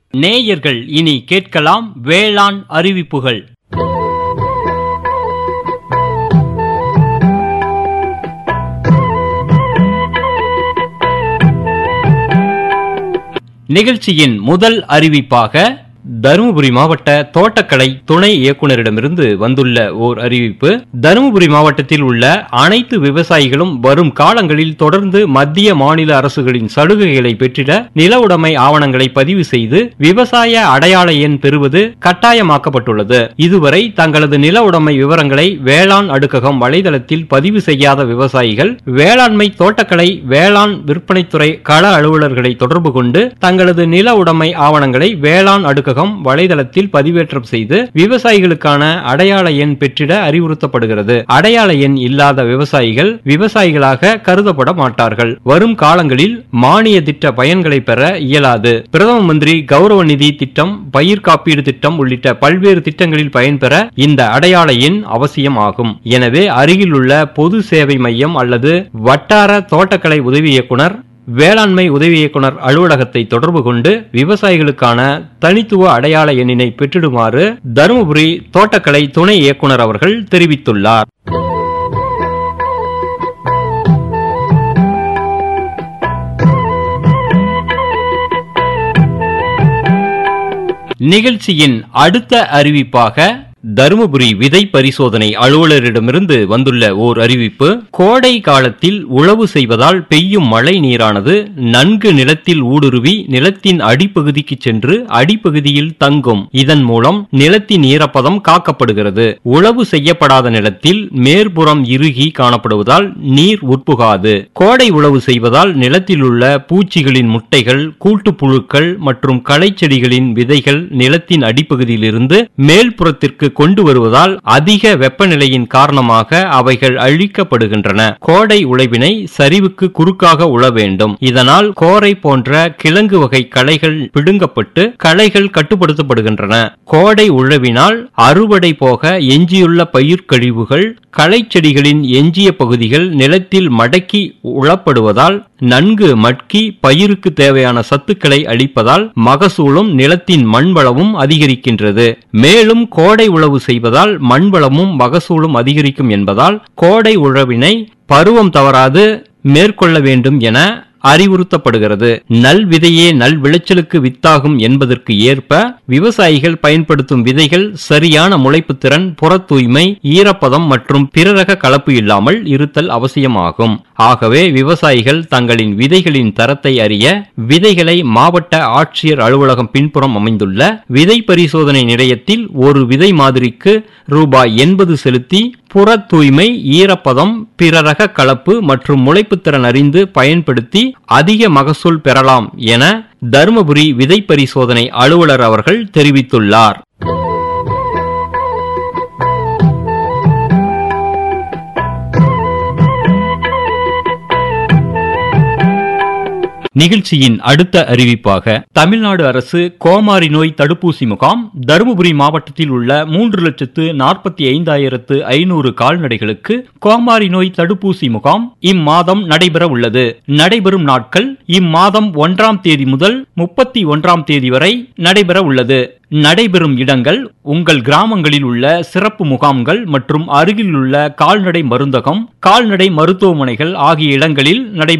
நேயர்கள் இனி கேட்கலாம் வேளாண் அறிவிப்புகள் நிகழ்ச்சியின் முதல் அறிவிப்பாக தருமபுரி மாவட்ட தோட்டக்கலை துணை இயக்குனரிடமிருந்து வந்துள்ள ஓர் அறிவிப்பு தருமபுரி மாவட்டத்தில் உள்ள அனைத்து விவசாயிகளும் வரும் காலங்களில் தொடர்ந்து மத்திய மாநில அரசுகளின் சலுகைகளை பெற்றிட நில உடைமை ஆவணங்களை பதிவு செய்து விவசாய அடையாள எண் பெறுவது கட்டாயமாக்கப்பட்டுள்ளது இதுவரை தங்களது நில உடைமை விவரங்களை வேளாண் அடுக்ககம் வலைதளத்தில் பதிவு செய்யாத விவசாயிகள் வேளாண்மை தோட்டக்கலை வேளாண் விற்பனைத்துறை கள அலுவலர்களை தொடர்பு கொண்டு தங்களது நில உடைமை ஆவணங்களை வேளாண் அடுக்ககம் வலைதளத்தில் பதிவேற்றம் செய்து விவசாயிகளுக்கான அடையாள எண் பெற்றிட அறிவுறுத்தப்படுகிறது அடையாள எண் இல்லாத விவசாயிகள் விவசாயிகளாக கருதப்பட மாட்டார்கள் வரும் காலங்களில் மானிய திட்ட பயன்களை பெற இயலாது பிரதம மந்திரி கௌரவ நிதி திட்டம் பயிர் காப்பீடு திட்டம் உள்ளிட்ட பல்வேறு திட்டங்களில் பயன்பெற இந்த அடையாள எண் அவசியம் ஆகும் எனவே அருகில் உள்ள பொது சேவை மையம் அல்லது வட்டார தோட்டக்கலை உதவி இயக்குனர் வேளாண்மை உதவி இயக்குனர் அலுவலகத்தை தொடர்பு கொண்டு விவசாயிகளுக்கான தனித்துவ அடையாள எண்ணினை பெற்றிடுமாறு தருமபுரி தோட்டக்கலை துணை இயக்குனர் அவர்கள் தெரிவித்துள்ளார் நிகழ்ச்சியின் அடுத்த அறிவிப்பாக தருமபுரி விதை பரிசோதனை அலுவலரிடமிருந்து வந்துள்ள ஓர் அறிவிப்பு கோடை காலத்தில் உழவு செய்வதால் பெய்யும் மழை நீரானது நன்கு நிலத்தில் ஊடுருவி நிலத்தின் அடிப்பகுதிக்கு சென்று அடிப்பகுதியில் தங்கும் இதன் மூலம் நிலத்தின் ஈரப்பதம் காக்கப்படுகிறது உழவு செய்யப்படாத நிலத்தில் மேற்புறம் இறுகி காணப்படுவதால் நீர் உட்புகாது கோடை உழவு செய்வதால் நிலத்தில் உள்ள பூச்சிகளின் முட்டைகள் கூட்டுப்புழுக்கள் மற்றும் களைச்செடிகளின் விதைகள் நிலத்தின் அடிப்பகுதியிலிருந்து மேல்புறத்திற்கு கொண்டு வருவதால் அதிக வெப்பநிலையின் காரணமாக அவைகள் அழிக்கப்படுகின்றன கோடை உழைவினை சரிவுக்கு குறுக்காக உழ வேண்டும் இதனால் கோரை போன்ற கிழங்கு வகை களைகள் பிடுங்கப்பட்டு களைகள் கட்டுப்படுத்தப்படுகின்றன கோடை உழவினால் அறுவடை போக எஞ்சியுள்ள பயிர் கழிவுகள் களைச்செடிகளின் எஞ்சிய பகுதிகள் நிலத்தில் மடக்கி உழப்படுவதால் நன்கு மட்கி பயிருக்கு தேவையான சத்துக்களை அளிப்பதால் மகசூலும் நிலத்தின் மண்வளமும் அதிகரிக்கின்றது மேலும் கோடை உழவு செய்வதால் மண்வளமும் மகசூலும் அதிகரிக்கும் என்பதால் கோடை உழவினை பருவம் தவறாது மேற்கொள்ள வேண்டும் என அறிவுறுத்தப்படுகிறது நல் விதையே நல் விளைச்சலுக்கு வித்தாகும் என்பதற்கு ஏற்ப விவசாயிகள் பயன்படுத்தும் விதைகள் சரியான முளைப்பு திறன் புற தூய்மை ஈரப்பதம் மற்றும் பிறரக கலப்பு இல்லாமல் இருத்தல் அவசியமாகும் ஆகவே விவசாயிகள் தங்களின் விதைகளின் தரத்தை அறிய விதைகளை மாவட்ட ஆட்சியர் அலுவலகம் பின்புறம் அமைந்துள்ள விதை பரிசோதனை நிலையத்தில் ஒரு விதை மாதிரிக்கு ரூபாய் எண்பது செலுத்தி புற தூய்மை ஈரப்பதம் பிறரக கலப்பு மற்றும் முளைப்புத்திறன் அறிந்து பயன்படுத்தி அதிக மகசூல் பெறலாம் என தருமபுரி விதை பரிசோதனை அலுவலர் அவர்கள் தெரிவித்துள்ளார் நிகழ்ச்சியின் அடுத்த அறிவிப்பாக தமிழ்நாடு அரசு கோமாரி நோய் தடுப்பூசி முகாம் தருமபுரி மாவட்டத்தில் உள்ள மூன்று லட்சத்து நாற்பத்தி ஐந்தாயிரத்து ஐநூறு கால்நடைகளுக்கு கோமாரி நோய் தடுப்பூசி முகாம் இம்மாதம் நடைபெற உள்ளது நடைபெறும் நாட்கள் இம்மாதம் ஒன்றாம் தேதி முதல் முப்பத்தி ஒன்றாம் தேதி வரை நடைபெற உள்ளது நடைபெறும் இடங்கள் உங்கள் கிராமங்களில் உள்ள சிறப்பு முகாம்கள் மற்றும் அருகில் உள்ள கால்நடை மருந்தகம் கால்நடை மருத்துவமனைகள் ஆகிய இடங்களில் நடைபெறும்